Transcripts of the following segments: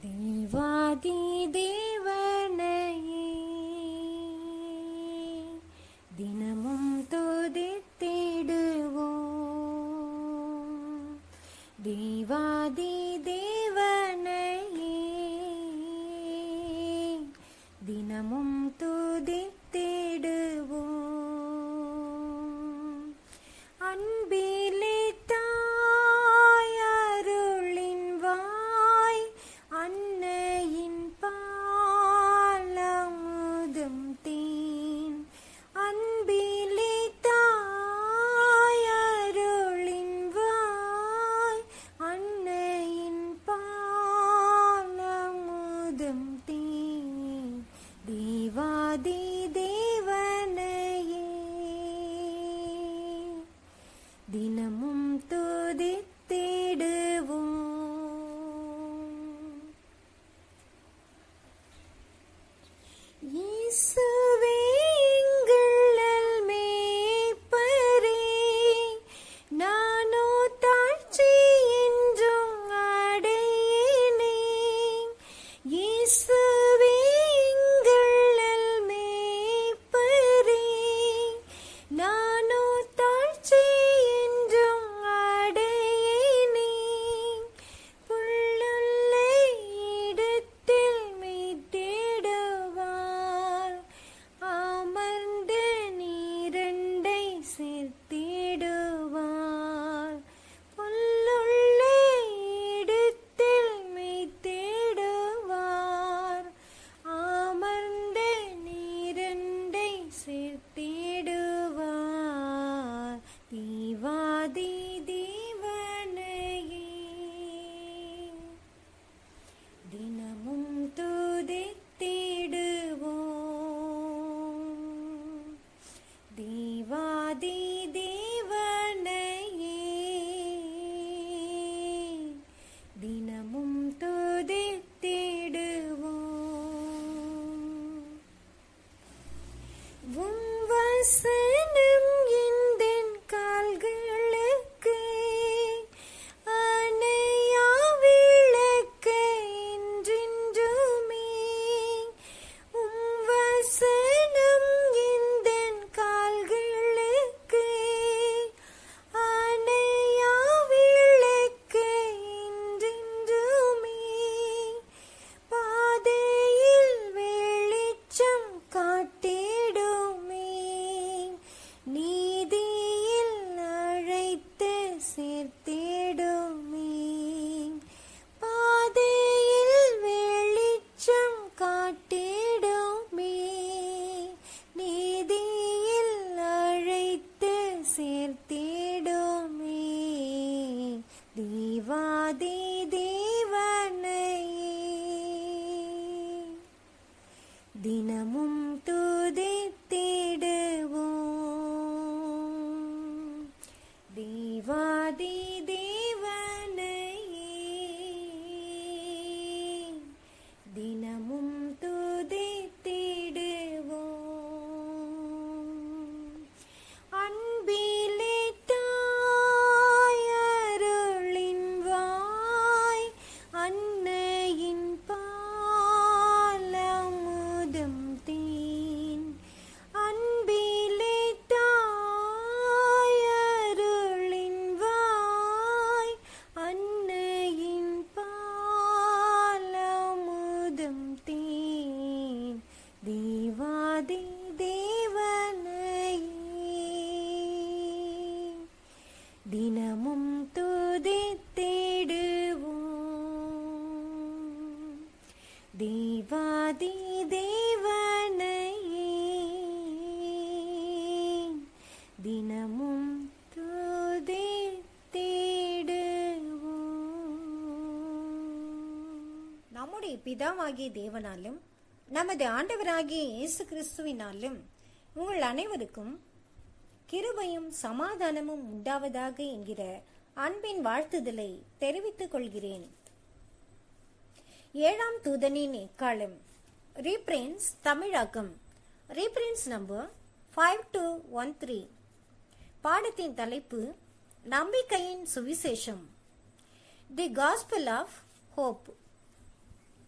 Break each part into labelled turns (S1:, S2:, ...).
S1: தேவாதி தேவனையே தினமும் துதித்திடுவோம் தேவாதி தேவனையே தினமும் துதித்திடுவோம் அன்பிலே தாயருளின் வாய் அன்னையின் பாலமுதும் தேன் அன்பிலே தாயருளின் வாய் அன்னையின் பாலமுதும் தேன் தேவாதி தேவனையே தினமும் துதித்திடுவோம் இயேசுவே எங்கள் மேய்ப்பரே, நானோ தாழ்ச்சி என்றும் அடையேனே. இயேசுவே எங்கள் மேய்ப்பரே, நானோ தாழ்ச்சி என்றும் அடையேனே. புல்லுள்ள இடத்தில் மீட்டிடுவார் அமர்ந்த நீரண்டை சேர்த்திடுவார் புல்லுள்ள இடத்தில் மீட்டிடுவார் அமர்ந்த நீரண்டை சேர்த்திடுவார் தீவாதி தேவனையே தினமும் துதித்திடுவோம் தேவாதி தேவனையே தினமும் துதித்திடுவோம் உம் வசனம் எந்தன் கால்களுக்கு அணையா விளக்கு என்றென்றுமே. உம் வசனம் எந்தன் கால்களுக்கு அணையா விளக்கு என்றென்றுமே. பாதையில் வெளிச்சம் காட்டிடுமே நீதியில் அழைத்து சேர்த்திடுமே பாதையில் வெளிச்சம் காட்டிடுமே நீதியில் அழைத்து சேர்த்திடுமே தேவாதி தேவனையே தினமும் துதித்திடுவோம் தேவாதி தேவனையே தினமும் துதித்திடுவோம் அன்பிலே தாயருளின் வாய் அன்னையின் பாலமுதம் தேன் அன்பிலே தாயருளின் வாய் அன்னையின் பாலமுதம் தேன் தேவாதி தேவனையே தினமும் துதித்திடுவோம் தேவாதி தேவனையே தினமும் துதித்திடுவோம் நம்முடைய பிதாவாகிய தேவனாலும் நமது ஆண்டவராகிய இயேசு கிறிஸ்துவினாலும் உங்கள் அனைவருக்கும் கிருபையும் சமாதானமும் உண்டாவதாக என்கிற அன்பின் வாழ்த்துதலை தெரிவித்துக் கொள்கிறேன் ஏழாம் தூதனின் எக்காலம் ரீப்ரின்ஸ் தமிழாக்கம் reprints number five two one three பாடத்தின் தலைப்பு நம்பிக்கையின் சுவிசேஷம் தி காஸ்பல் ஆஃப் ஹோப்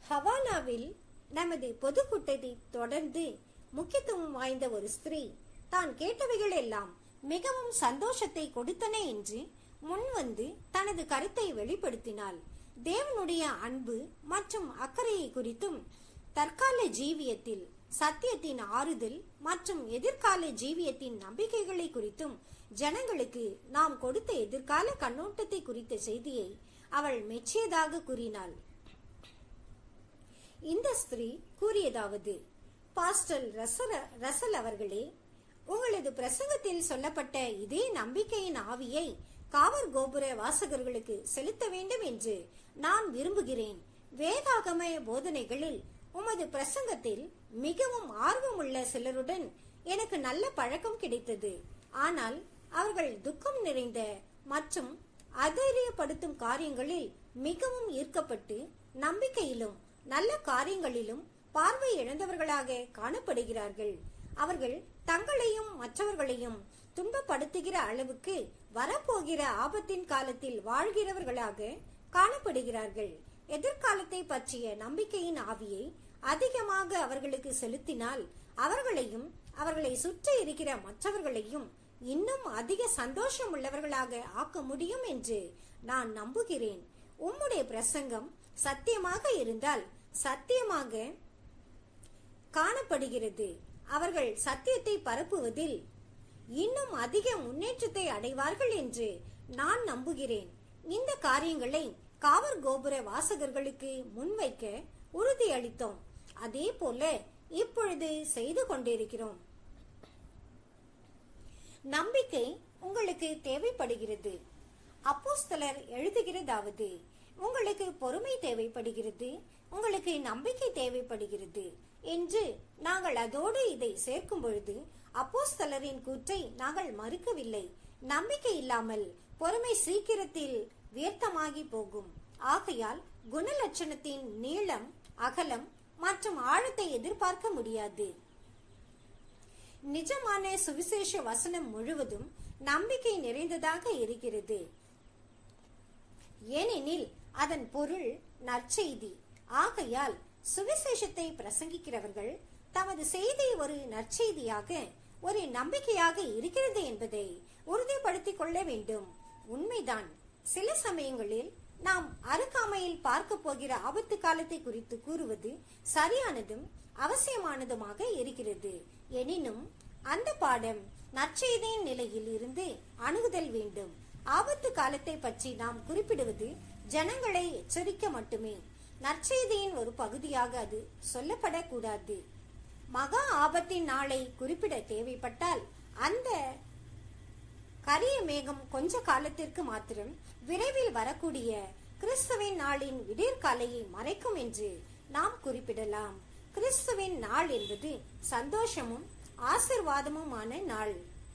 S1: ஹவானாவில் நமது பொதுக்கூட்டத்தை தொடர்ந்து முக்கியத்துவம் வாய்ந்த ஒரு ஸ்திரீ தான் கேட்டவைகள் எல்லாம் மிகவும் சந்தோஷத்தை கொடுத்தன என்று முன்வந்து தனது கருத்தை வெளிப்படுத்தினாள் தேவனுடைய அன்பு மற்றும் அக்கறையை குறித்தும் தற்கால ஜீவியத்தில் சத்தியத்தின் ஆறுதல் மற்றும் எதிர்கால ஜீவியத்தின் நம்பிக்கைகளை குறித்தும் ஜனங்களுக்கு நாம் கொடுத்த எதிர்கால கண்ணோட்டத்தை குறித்த செய்தியை அவள் மெச்சியதாக கூறினாள் இந்த ஸ்திரீ கூறியதாவது பாஸ்டல் ரசல ரசல் அவர்களே உங்களது பிரசங்கத்தில் சொல்லப்பட்ட இதே நம்பிக்கையின் ஆவியை காவல் கோபுர வாசகர்களுக்கு செலுத்த வேண்டும் என்று நான் விரும்புகிறேன் வேதாகம போதனைகளில் உமது பிரசங்கத்தில் மிகவும் ஆர்வமுள்ள சிலருடன் எனக்கு நல்ல பழக்கம் கிடைத்தது ஆனால் அவர்கள் துக்கம் நிறைந்த மற்றும் அதைரியப்படுத்தும் காரியங்களில் மிகவும் ஈர்க்கப்பட்டு நம்பிக்கையிலும் நல்ல காரியங்களிலும் பார்வை இழந்தவர்களாக காணப்படுகிறார்கள் அவர்கள் தங்களையும் மற்றவர்களையும் துன்பப்படுத்துகிற அளவுக்கு வரப்போகிற ஆபத்தின் காலத்தில் வாழ்கிறவர்களாக காணப்படுகிறார்கள் எதிர்காலத்தை பற்றிய நம்பிக்கையின் ஆவியை அதிகமாக அவர்களுக்கு செலுத்தினால் அவர்களையும் அவர்களை சுற்றி இருக்கிற மற்றவர்களையும் இன்னும் அதிக சந்தோஷம் உள்ளவர்களாக ஆக்க முடியும் என்று நான் நம்புகிறேன் உம்முடைய பிரசங்கம் சத்தியமாக இருந்தால் சத்தியமாக காணப்படுகிறது அவர்கள் சத்தியத்தை பரப்புவதில் இன்னும் அதிக முன்னேற்றத்தை அடைவார்கள் என்று நான் நம்புகிறேன் இந்த காரியங்களை காவல் கோபுர வாசகர்களுக்கு முன்வைக்க உறுதியளித்தோம் அதே போல இப்பொழுது செய்து கொண்டிருக்கிறோம் நம்பிக்கை உங்களுக்கு தேவைப்படுகிறது அப்போஸ்தலர் எழுதுகிறதாவது உங்களுக்கு பொறுமை தேவைப்படுகிறது உங்களுக்கு நம்பிக்கை தேவைப்படுகிறது என்று நாங்கள் அதோடு இதை சேர்க்கும் பொழுது அப்போஸ்தலரின் கூற்றை நாங்கள் மறுக்கவில்லை நம்பிக்கை இல்லாமல் பொறுமை சீக்கிரத்தில் வியர்த்தமாகி போகும் ஆகையால் குணலட்சணத்தின் நீளம் அகலம் மற்றும் ஆழத்தை எதிர்பார்க்க முடியாது நிஜமான சுவிசேஷ வசனம் முழுவதும் நம்பிக்கை நிறைந்ததாக இருக்கிறது ஏனெனில் அதன் பொருள் நற்செய்தி ஆகையால் சுவிசேஷத்தை பிரசங்கிக்கிறவர்கள் தமது செய்தி ஒரு நற்செய்தியாக ஒரு நம்பிக்கையாக இருக்கிறது என்பதை உறுதிப்படுத்திக் கொள்ள வேண்டும் உண்மைதான் சில சமயங்களில் நாம் அருகாமையில் பார்க்க போகிற ஆபத்து காலத்தை குறித்து கூறுவது சரியானதும் அவசியமானதுமாக இருக்கிறது எனினும் அந்த பாடம் நற்செய்தியின் நிலையில் இருந்து அணுகுதல் வேண்டும் ஆபத்து காலத்தை பற்றி நாம் குறிப்பிடுவது ஜனங்களை எச்சரிக்க மட்டுமே நற்செய்தியின் ஒரு பகுதியாக அது சொல்லப்படக்கூடாது மகா ஆபத்தின் நாளை குறிப்பிட தேவைப்பட்டால் அந்த கரிய மேகம் கொஞ்ச காலத்திற்கு மாத்திரம் விரைவில் வரக்கூடிய கிறிஸ்துவின் நாளின் விடியற்காலையை மறைக்கும் என்று நாம் குறிப்பிடலாம் கிறிஸ்துவின் நாள் என்பது சந்தோஷமும் ஆசிர்வாதமுமான நாள்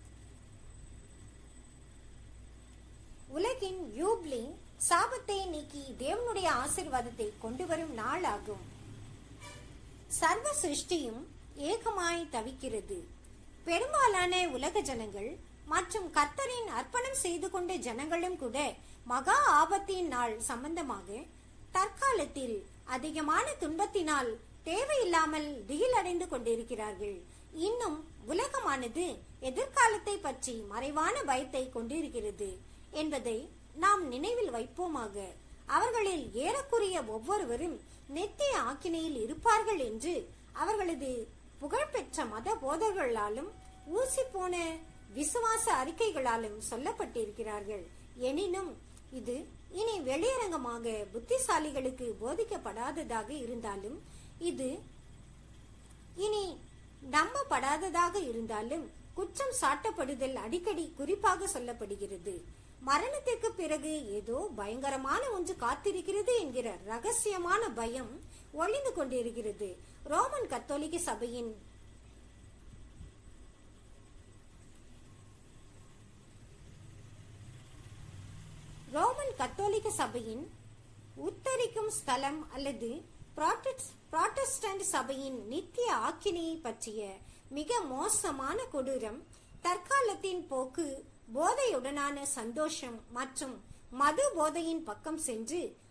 S1: உலகின் யூப்லி சாபத்தை நீக்கி தேவனுடைய ஆசிர்வாதத்தை கொண்டு வரும் நாள் ஆகும் சர்வ சிருஷ்டியும் ஏகமாய் தவிக்கிறது பெரும்பாலான உலக ஜனங்கள் மற்றும் கர்த்தரின் அர்ப்பணம் செய்து கொண்ட ஜனங்களும் கூட மகா ஆபத்தின் நாள் சம்பந்தமாக தற்காலத்தில் அதிகமான துன்பத்தினால் தேவையில்லாமல் திகிலடைந்து கொண்டிருக்கிறார்கள் இன்னும் உலகமானது எதிர்காலத்தை பற்றி மறைவான பயத்தை கொண்டிருக்கிறது என்பதை நாம் நினைவில் வைப்போமாக அவர்களில் ஏறக்குறைய ஒவ்வொருவரும் நெத்திய ஆக்கினையில் இருப்பார்கள் என்று அவர்களது புகழ்பெற்ற மத போதர்களாலும் ஊசி போன விசுவாச அறிக்கைகளாலும் சொல்லப்பட்டிருக்கிறார்கள் எனினும் இது இனி வெளியரங்கமாக புத்திசாலிகளுக்கு போதிக்கப்படாததாக இருந்தாலும் இது இனி நம்பப்படாததாக இருந்தாலும் குற்றம் சாட்டப்படுதல் அடிக்கடி குறிப்பாக சொல்லப்படுகிறது மரணத்திற்கு பிறகு ஏதோ பயங்கரமான ஒன்று காத்திருக்கிறது என்கிற ரகசியமான பயம் ஒளிந்து கொண்டிருக்கிறது ரோமன் கத்தோலிக்க சபையின் ரோமன் கத்தோலிக்க சபையின் உத்தரிக்கும் ஸ்தலம் அல்லது புராட்டஸ்டன்ட் சபையின் நித்திய ஆக்கினையை பற்றிய மிக மோசமான கொடூரம் தற்காலத்தின் போக்கு போதையுடனான சந்தோஷம் மற்றும் மது போதையின் பக்கம் சென்று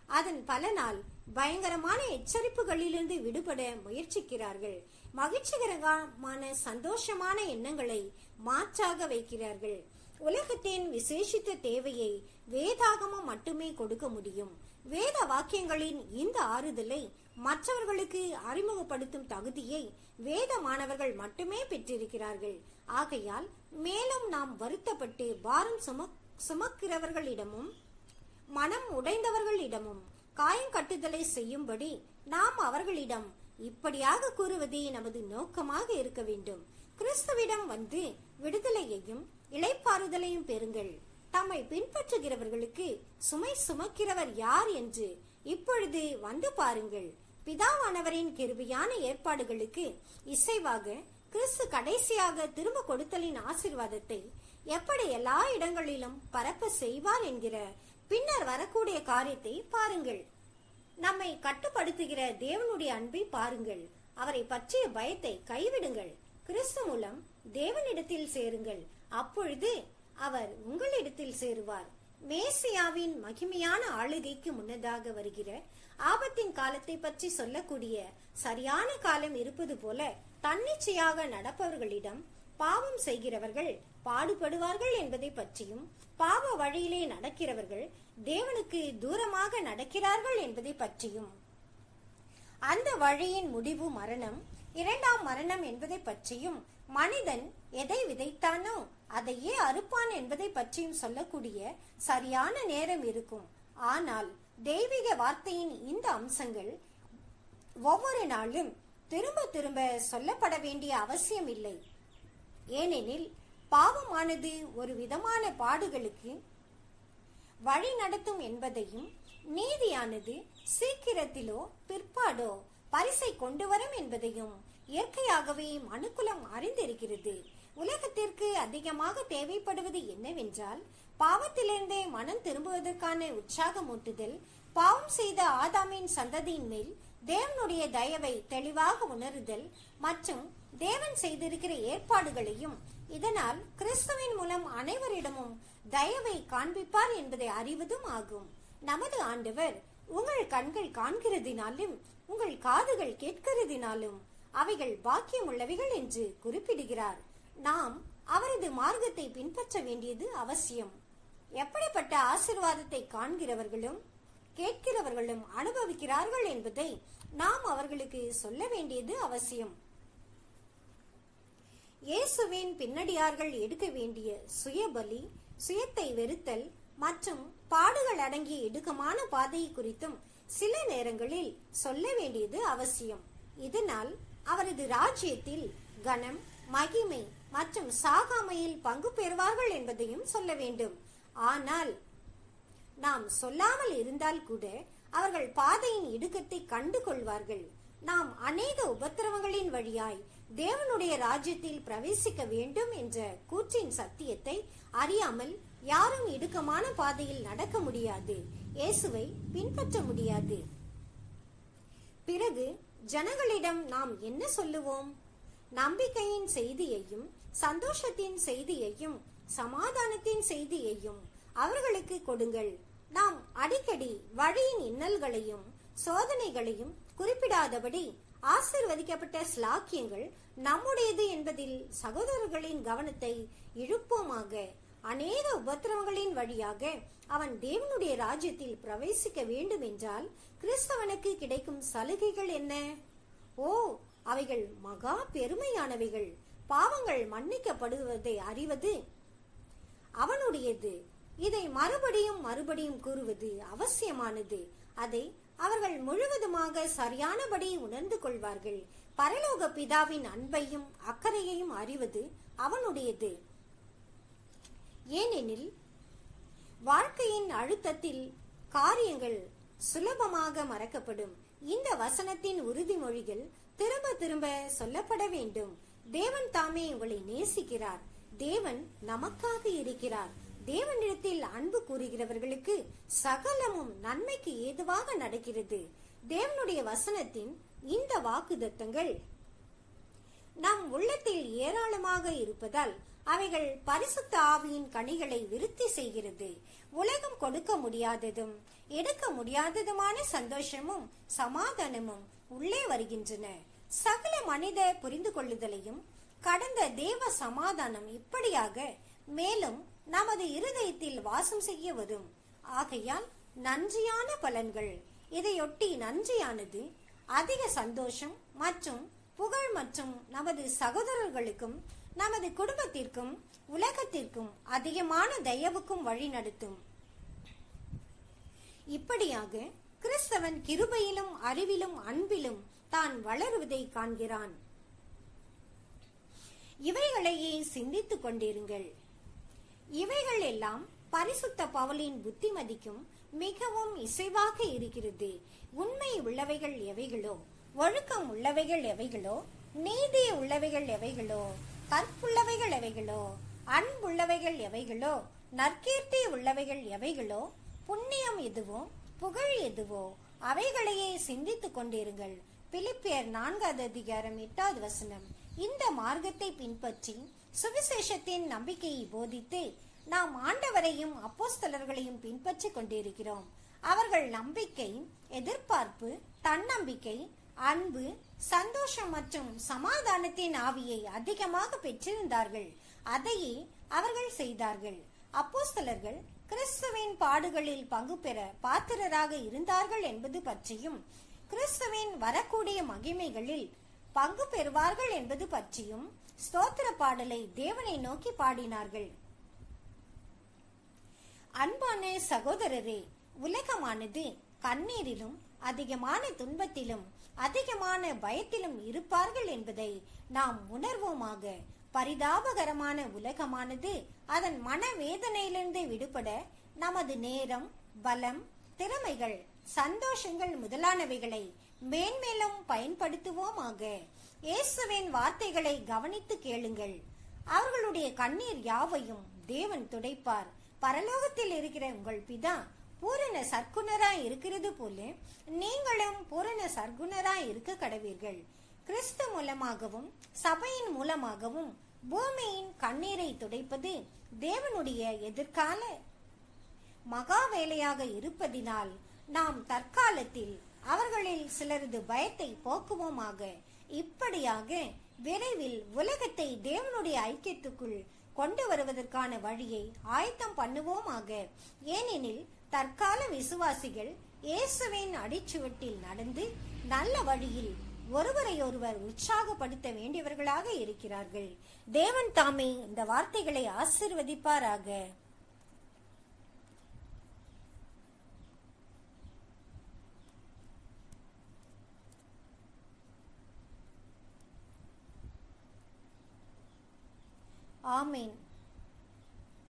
S1: அதன் பலனால் பயங்கரமான எச்சரிப்புகளிலிருந்து விடுபட முயற்சிக்கிறார்கள் மகிழ்ச்சிகரமான சந்தோஷமான எண்ணங்களை மாற்றாக வைக்கிறார்கள் உலகத்தின் விசேஷித்த தேவையை வேதாகமம் மட்டுமே கொடுக்க முடியும் வேத வாக்கியங்களின் இந்த ஆறுதலை மற்றவர்களுக்கு அறிமுகப்படுத்தும் தகுதியை வேத மாணவர்கள் மட்டுமே பெற்றிருக்கிறார்கள் ஆகையால் மேலும் நாம் வருத்தப்பட்டு பாரம் சுமக் சுமக்கிறவர்களிடமும் மனம் உடைந்தவர்களிடமும் காயம் கட்டுதலை செய்யும்படி நாம் அவர்களிடம் இப்படியாக கூறுவதே நமது நோக்கமாக இருக்க வேண்டும் கிறிஸ்துவிடம் வந்து விடுதலையையும் இளைப்பாறுதலையும் பெறுங்கள் தம்மை பின்பற்றுகிறவர்களுக்கு சுமை சுமக்கிறவர் யார் என்று இப்பொழுது வந்து பாருங்கள் பிதாவானவரின் கிருபியான ஏற்பாடுகளுக்கு இசைவாக கிறிஸ்து கடைசியாக திரும்ப கொடுத்தலின் ஆசிர்வாதத்தை எப்படி எல்லா இடங்களிலும் பரப்ப செய்வார் என்கிற பின்னர் வரக்கூடிய காரியத்தை பாருங்கள் நம்மை கட்டுப்படுத்துகிற தேவனுடைய அன்பை பாருங்கள் அவரை பற்றிய பயத்தை கைவிடுங்கள் கிறிஸ்து மூலம் தேவனிடத்தில் சேருங்கள் அப்பொழுது அவர் உங்களிடத்தில் சேருவார் மேசியாவின் மகிமையான ஆளுகைக்கு முன்னதாக வருகிற ஆபத்தின் காலத்தை பற்றி சொல்லக்கூடிய சரியான காலம் இருப்பது போல தன்னிச்சையாக நடப்பவர்களிடம் பாவம் செய்கிறவர்கள் பாடுபடுவார்கள் என்பதை பற்றியும் பாவ வழியிலே நடக்கிறவர்கள் தேவனுக்கு தூரமாக நடக்கிறார்கள் என்பதை பற்றியும் அந்த வழியின் முடிவு மரணம் இரண்டாம் மரணம் என்பதை பற்றியும் மனிதன் எதை விதைத்தானோ அதையே அறுப்பான் என்பதை பற்றியும் சொல்லக்கூடிய சரியான நேரம் இருக்கும் ஆனால் தெய்வீக வார்த்தையின் இந்த அம்சங்கள் ஒவ்வொரு நாளும் திரும்ப திரும்ப சொல்லப்பட வேண்டிய அவசியம் இல்லை ஏனெனில் பாவமானது ஒரு விதமான பாடுகளுக்கு வழி நடத்தும் என்பதையும் நீதியானது சீக்கிரத்திலோ பிற்பாடோ பரிசை கொண்டு வரும் என்பதையும் இயற்கையாகவே மனுக்குலம் அறிந்திருக்கிறது உலகத்திற்கு அதிகமாக தேவைப்படுவது என்னவென்றால் பாவத்திலிருந்தே மனம் திரும்புவதற்கான உற்சாகமூட்டுதல் பாவம் செய்த ஆதாமின் சந்ததியின் மேல் தேவனுடைய தயவை தெளிவாக உணருதல் மற்றும் தேவன் செய்திருக்கிற ஏற்பாடுகளையும் இதனால் கிறிஸ்துவின் மூலம் அனைவரிடமும் தயவை காண்பிப்பார் என்பதை அறிவதும் ஆகும் நமது ஆண்டவர் உங்கள் கண்கள் காண்கிறதினாலும் உங்கள் காதுகள் கேட்கிறதினாலும் அவைகள் பாக்கியம் உள்ளவைகள் என்று குறிப்பிடுகிறார் நாம் அவரது மார்க்கத்தை பின்பற்ற வேண்டியது அவசியம் எப்படிப்பட்ட ஆசிர்வாதத்தை காண்கிறவர்களும் கேட்கிறவர்களும் அனுபவிக்கிறார்கள் என்பதை நாம் அவர்களுக்கு சொல்ல வேண்டியது அவசியம் இயேசுவின் பின்னடியார்கள் எடுக்க வேண்டிய சுயபலி சுயத்தை வெறுத்தல் மற்றும் பாடுகள் அடங்கிய இடுக்கமான பாதையை குறித்தும் சில நேரங்களில் சொல்ல வேண்டியது அவசியம் இதனால் அவரது ராஜ்யத்தில் கனம் மகிமை மற்றும் சாகாமையில் பங்கு பெறுவார்கள் என்பதையும் சொல்ல வேண்டும் ஆனால் நாம் சொல்லாமல் இருந்தால் கூட அவர்கள் பாதையின் இடுக்கத்தை கண்டு கொள்வார்கள் நாம் அநேக உபத்திரவங்களின் வழியாய் தேவனுடைய ராஜ்யத்தில் பிரவேசிக்க வேண்டும் என்ற கூற்றின் சத்தியத்தை அறியாமல் யாரும் இடுக்கமான பாதையில் நடக்க முடியாது இயேசுவை பின்பற்ற முடியாது பிறகு ஜனங்களிடம் நாம் என்ன சொல்லுவோம் நம்பிக்கையின் செய்தியையும் சந்தோஷத்தின் செய்தியையும் சமாதானத்தின் செய்தியையும் அவர்களுக்கு கொடுங்கள் நாம் அடிக்கடி வழியின் இன்னல்களையும் சோதனைகளையும் குறிப்பிடாதபடி ஆசிர்வதிக்கப்பட்ட ஸ்லாக்கியங்கள் நம்முடையது என்பதில் சகோதரர்களின் கவனத்தை இழுப்போமாக அநேக உபத்திரவங்களின் வழியாக அவன் தேவனுடைய ராஜ்யத்தில் பிரவேசிக்க வேண்டும் என்றால் கிறிஸ்தவனுக்கு கிடைக்கும் சலுகைகள் என்ன ஓ அவைகள் மகா பெருமையானவைகள் பாவங்கள் மன்னிக்கப்படுவதை அறிவது அவனுடையது இதை மறுபடியும் மறுபடியும் கூறுவது அவசியமானது அதை அவர்கள் முழுவதுமாக சரியானபடி உணர்ந்து கொள்வார்கள் பரலோக பிதாவின் அன்பையும் அக்கறையையும் அறிவது அவனுடையது ஏனெனில் வாழ்க்கையின் அழுத்தத்தில் காரியங்கள் சுலபமாக மறக்கப்படும் இந்த வசனத்தின் உறுதிமொழிகள் திரும்ப திரும்ப சொல்லப்பட வேண்டும் தேவன் தாமே உங்களை நேசிக்கிறார் தேவன் நமக்காக இருக்கிறார் தேவனிடத்தில் அன்பு கூறுகிறவர்களுக்கு சகலமும் நன்மைக்கு ஏதுவாக நடக்கிறது தேவனுடைய வசனத்தின் இந்த வாக்குதத்தங்கள் நம் உள்ளத்தில் ஏராளமாக இருப்பதால் அவைகள் பரிசுத்த ஆவியின் கனிகளை விருத்தி செய்கிறது உலகம் கொடுக்க முடியாததும் எடுக்க முடியாததுமான சந்தோஷமும் சமாதானமும் உள்ளே வருகின்றன சகல மனித புரிந்து கொள்ளுதலையும் கடந்த தேவ சமாதானம் இப்படியாக மேலும் நமது இருதயத்தில் வாசம் செய்ய வரும் ஆகையால் நன்றியான பலன்கள் இதையொட்டி நன்றியானது அதிக சந்தோஷம் மற்றும் புகழ் மற்றும் நமது சகோதரர்களுக்கும் நமது குடும்பத்திற்கும் உலகத்திற்கும் அதிகமான தயவுக்கும் வழி நடத்தும் இப்படியாக கிறிஸ்தவன் கிருபையிலும் அறிவிலும் அன்பிலும் தான் வளருவதை காண்கிறான் இவைகளையே சிந்தித்துக் கொண்டிருங்கள் இவைகள் எல்லாம் பரிசுத்த பவுலின் புத்திமதிக்கும் மிகவும் இசைவாக இருக்கிறது உண்மை உள்ளவைகள் எவைகளோ ஒழுக்கம் உள்ளவைகள் எவைகளோ நீதி உள்ளவைகள் எவைகளோ கற்புள்ளவைகள் எவைகளோ அன்புள்ளவைகள் எவைகளோ நற்கீர்த்தி உள்ளவைகள் எவைகளோ புண்ணியம் எதுவோ புகழ் எதுவோ அவைகளையே சிந்தித்துக் கொண்டிருங்கள் பிலிப்பியர் நான்காவது அதிகாரம் எட்டாவது வசனம் இந்த மார்க்கத்தை பின்பற்றி சுவிசேஷத்தின் நம்பிக்கையை போதித்து நாம் ஆண்டவரையும் அப்போஸ்தலர்களையும் பின்பற்றிக் கொண்டிருக்கிறோம் அவர்கள் நம்பிக்கை எதிர்பார்ப்பு தன்னம்பிக்கை அன்பு சந்தோஷம் மற்றும் சமாதானத்தின் ஆவியை அதிகமாக பெற்றிருந்தார்கள் அதையே அவர்கள் செய்தார்கள் அப்போஸ்தலர்கள் கிறிஸ்துவின் பாடுகளில் பங்கு பெற பாத்திரராக இருந்தார்கள் என்பது பற்றியும் கிறிஸ்துவின் வரக்கூடிய மகிமைகளில் பங்கு பெறுவார்கள் என்பது பற்றியும் ஸ்தோத்திர பாடலை தேவனை நோக்கி பாடினார்கள் அன்பான சகோதரரே உலகமானது கண்ணீரிலும் அதிகமான துன்பத்திலும் அதிகமான பயத்திலும் இருப்பார்கள் என்பதை நாம் உணர்வோமாக பரிதாபகரமான உலகமானது அதன் மனவேதனையிலிருந்து விடுபட நமது நேரம் பலம் திறமைகள் சந்தோஷங்கள் முதலானவைகளை மேன்மேலும் பயன்படுத்துவோமாக இயேசுவின் வார்த்தைகளை கவனித்து கேளுங்கள் அவர்களுடைய கண்ணீர் யாவையும் தேவன் துடைப்பார் பரலோகத்தில் இருக்கிற உங்கள் பிதா பூரண சர்க்குணராய் இருக்கிறது போல நீங்களும் பூரண சர்க்குணராய் இருக்க கடவீர்கள் கிறிஸ்து மூலமாகவும் சபையின் மூலமாகவும் பூமியின் கண்ணீரை துடைப்பது தேவனுடைய எதிர்கால மகா வேலையாக இருப்பதினால் நாம் தற்காலத்தில் அவர்களில் சிலரது பயத்தை போக்குவோமாக இப்படியாக விரைவில் உலகத்தை தேவனுடைய ஐக்கியத்துக்குள் கொண்டு வருவதற்கான வழியை ஆயத்தம் பண்ணுவோமாக ஏனெனில் தற்கால விசுவாசிகள் இயேசுவின் அடிச்சுவட்டில் நடந்து நல்ல வழியில் ஒருவரையொருவர் உற்சாகப்படுத்த வேண்டியவர்களாக இருக்கிறார்கள் தேவன் தாமே இந்த வார்த்தைகளை ஆசிர்வதிப்பாராக ஆமேன்